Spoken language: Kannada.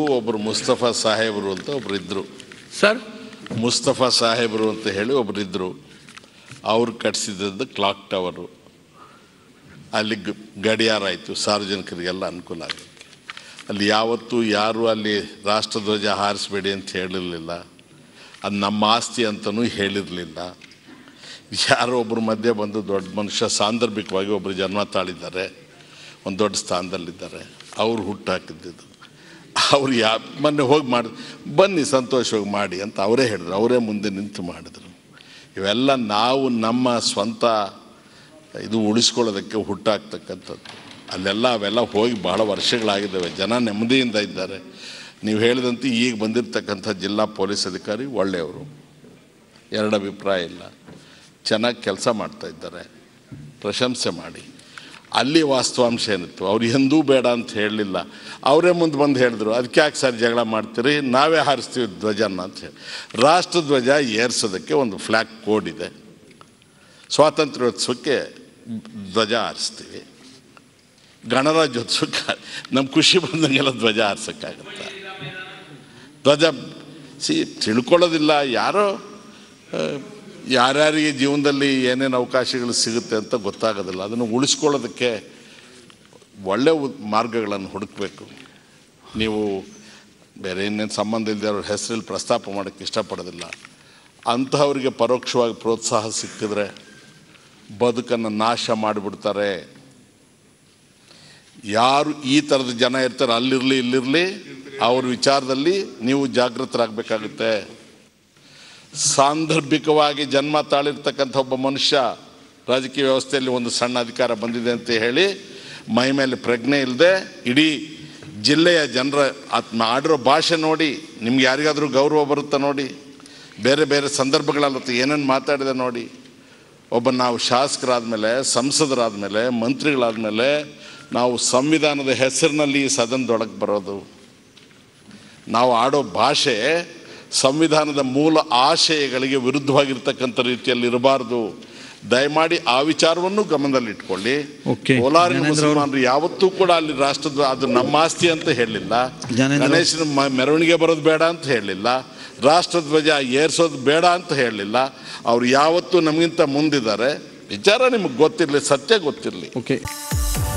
ಒಬ್ಬರು ಮುಸ್ತಫಾ ಸಾಹೇಬರು ಅಂತ ಒಬ್ರು ಇದ್ದರು ಸರ್ ಮುಸ್ತಫಾ ಸಾಹೇಬರು ಅಂತ ಹೇಳಿ ಒಬ್ರು ಇದ್ದರು ಅವ್ರು ಕಟ್ಸಿದ್ದದ್ದು ಕ್ಲಾಕ್ ಟವರು ಅಲ್ಲಿ ಗ- ಗಡಿಯಾರ ಆಯಿತು ಸಾರ್ವಜನಿಕರಿಗೆಲ್ಲ ಅನುಕೂಲ ಆಗುತ್ತೆ ಅಲ್ಲಿ ಯಾವತ್ತೂ ಯಾರು ಅಲ್ಲಿ ರಾಷ್ಟ್ರಧ್ವಜ ಹಾರಿಸ್ಬೇಡಿ ಅಂತ ಹೇಳಿರಲಿಲ್ಲ ಅದು ನಮ್ಮ ಆಸ್ತಿ ಅಂತಲೂ ಹೇಳಿರಲಿಲ್ಲ ಯಾರೋ ಒಬ್ಬರು ಮಧ್ಯೆ ಬಂದು ದೊಡ್ಡ ಮನುಷ್ಯ ಸಾಂದರ್ಭಿಕವಾಗಿ ಒಬ್ಬರು ಜನ್ಮ ತಾಳಿದ್ದಾರೆ ಒಂದು ದೊಡ್ಡ ಸ್ಥಾನದಲ್ಲಿದ್ದಾರೆ ಅವ್ರು ಹುಟ್ಟು ಹಾಕಿದ್ದು ಅವ್ರು ಯಾ ಮೊನ್ನೆ ಹೋಗಿ ಮಾಡಿ ಬನ್ನಿ ಸಂತೋಷವಾಗಿ ಮಾಡಿ ಅಂತ ಅವರೇ ಹೇಳಿದ್ರು ಅವರೇ ಮುಂದೆ ನಿಂತು ಮಾಡಿದರು ಇವೆಲ್ಲ ನಾವು ನಮ್ಮ ಸ್ವಂತ ಇದು ಉಳಿಸ್ಕೊಳ್ಳೋದಕ್ಕೆ ಹುಟ್ಟಾಕ್ತಕ್ಕಂಥದ್ದು ಅಲ್ಲೆಲ್ಲ ಅವೆಲ್ಲ ಹೋಗಿ ಬಹಳ ವರ್ಷಗಳಾಗಿದ್ದಾವೆ ಜನ ನೆಮ್ಮದಿಯಿಂದ ಇದ್ದಾರೆ ನೀವು ಹೇಳಿದಂತೆ ಈಗ ಬಂದಿರತಕ್ಕಂಥ ಜಿಲ್ಲಾ ಪೊಲೀಸ್ ಅಧಿಕಾರಿ ಒಳ್ಳೆಯವರು ಎರಡು ಅಭಿಪ್ರಾಯ ಇಲ್ಲ ಚೆನ್ನಾಗಿ ಕೆಲಸ ಮಾಡ್ತಾ ಇದ್ದಾರೆ ಪ್ರಶಂಸೆ ಮಾಡಿ ಅಲ್ಲಿ ವಾಸ್ತವಾಂಶ ಏನಿತ್ತು ಅವ್ರು ಎಂದೂ ಬೇಡ ಅಂತ ಹೇಳಲಿಲ್ಲ ಅವರೇ ಮುಂದೆ ಬಂದು ಹೇಳಿದ್ರು ಅದಕ್ಕೆ ಯಾಕೆ ಸರ್ ಜಗಳ ಮಾಡ್ತೀರಿ ನಾವೇ ಹಾರಿಸ್ತೀವಿ ಧ್ವಜನ ಅಂತ ಹೇಳಿ ರಾಷ್ಟ್ರಧ್ವಜ ಏರ್ಸೋದಕ್ಕೆ ಒಂದು ಫ್ಲ್ಯಾಗ್ ಕೋಡ್ ಇದೆ ಸ್ವಾತಂತ್ರ್ಯೋತ್ಸವಕ್ಕೆ ಧ್ವಜ ಹಾರಿಸ್ತೀವಿ ಗಣರಾಜ್ಯೋತ್ಸವಕ್ಕೆ ನಮ್ಮ ಖುಷಿ ಬಂದಂಗೆಲ್ಲ ಧ್ವಜ ಹಾರಿಸೋಕ್ಕಾಗತ್ತೆ ಧ್ವಜ ಸಿ ತಿಳ್ಕೊಳ್ಳೋದಿಲ್ಲ ಯಾರೋ ಆ, ಯಾರ್ಯಾರಿಗೆ ಜೀವನದಲ್ಲಿ ಏನೇನು ಅವಕಾಶಗಳು ಸಿಗುತ್ತೆ ಅಂತ ಗೊತ್ತಾಗೋದಿಲ್ಲ ಅದನ್ನು ಉಳಿಸ್ಕೊಳ್ಳೋದಕ್ಕೆ ಒಳ್ಳೆ ಉ- ಮಾರ್ಗಗಳನ್ನು ಹುಡುಕಬೇಕು ನೀವು ಬೇರೆ ಇನ್ನೇನು ಸಂಬಂಧ ಇಲ್ಲದೆ ಅವ್ರ ಹೆಸರಲ್ಲಿ ಪ್ರಸ್ತಾಪ ಮಾಡೋಕ್ಕೆ ಇಷ್ಟಪಡೋದಿಲ್ಲ ಅಂಥವ್ರಿಗೆ ಪರೋಕ್ಷವಾಗಿ ಪ್ರೋತ್ಸಾಹ ಸಿಕ್ಕಿದ್ರೆ ಬದುಕನ್ನು ನಾಶ ಮಾಡಿಬಿಡ್ತಾರೆ ಯಾರು ಈ ಥರದ ಜನ ಇರ್ತಾರೆ ಅಲ್ಲಿರಲಿ ಇಲ್ಲಿರಲಿ ಅವ್ರ ವಿಚಾರದಲ್ಲಿ ನೀವು ಜಾಗೃತರಾಗಬೇಕಾಗುತ್ತೆ ಸಾಂದರ್ಭಿಕವಾಗಿ ಜನ್ಮ ತಾಳಿರ್ತಕ್ಕಂಥ ಒಬ್ಬ ಮನುಷ್ಯ ರಾಜಕೀಯ ವ್ಯವಸ್ಥೆಯಲ್ಲಿ ಒಂದು ಸಣ್ಣ ಅಧಿಕಾರ ಬಂದಿದೆ ಅಂತ ಹೇಳಿ ಮೈ ಮೇಲೆ ಪ್ರಜ್ಞೆ ಇಲ್ಲದೆ ಇಡೀ ಜಿಲ್ಲೆಯ ಜನರ ಆತ್ಮ ಆಡಿರೋ ಭಾಷೆ ನೋಡಿ ನಿಮ್ಗೆ ಯಾರಿಗಾದರೂ ಗೌರವ ಬರುತ್ತಾ ನೋಡಿ ಬೇರೆ ಬೇರೆ ಸಂದರ್ಭಗಳಲ್ಲಿ ಏನೇನು ಮಾತಾಡಿದೆ ನೋಡಿ ಒಬ್ಬ ನಾವು ಶಾಸಕರಾದಮೇಲೆ ಸಂಸದರಾದಮೇಲೆ ಮಂತ್ರಿಗಳಾದಮೇಲೆ ನಾವು ಸಂವಿಧಾನದ ಹೆಸರಿನಲ್ಲಿ ಈ ಸದನದೊಳಗೆ ಬರೋದು ನಾವು ಆಡೋ ಭಾಷೆ ಸಂವಿಧಾನದ ಮೂಲ ಆಶಯಗಳಿಗೆ ವಿರುದ್ಧವಾಗಿರ್ತಕ್ಕಂಥ ರೀತಿಯಲ್ಲಿ ಇರಬಾರ್ದು ದಯಮಾಡಿ ಆ ವಿಚಾರವನ್ನು ಗಮನದಲ್ಲಿಟ್ಕೊಳ್ಳಿ Okay. ಕೋಲಾರಿನ ಜ್ಞಾನೇಂದ್ರ ಅವರು- ಮುಸಲ್ಮಾನರು ಯಾವತ್ತೂ ಕೂಡ ಅಲ್ಲಿ ರಾಷ್ಟ್ರದ ಅದು ನಮ್ಮ ಆಸ್ತಿ ಅಂತ ಹೇಳಲಿಲ್ಲ ಜ್ಞಾನೇಂದ್ರ ಅವರು- ಗಣೇಶನ ಮ- ಮೆರವಣಿಗೆ ಬರೋದು ಬೇಡ ಅಂತ ಹೇಳಲಿಲ್ಲ ರಾಷ್ಟ್ರಧ್ವಜ ಏರ್ಸೋದು ಬೇಡ ಅಂತ ಹೇಳಲಿಲ್ಲ ಅವ್ರು ಯಾವತ್ತೂ ನಮಗಿಂತ ಮುಂದಿದ್ದಾರೆ ವಿಚಾರ ನಿಮಗೆ ಗೊತ್ತಿರಲಿ ಸತ್ಯ ಗೊತ್ತಿರಲಿ ಓಕೆ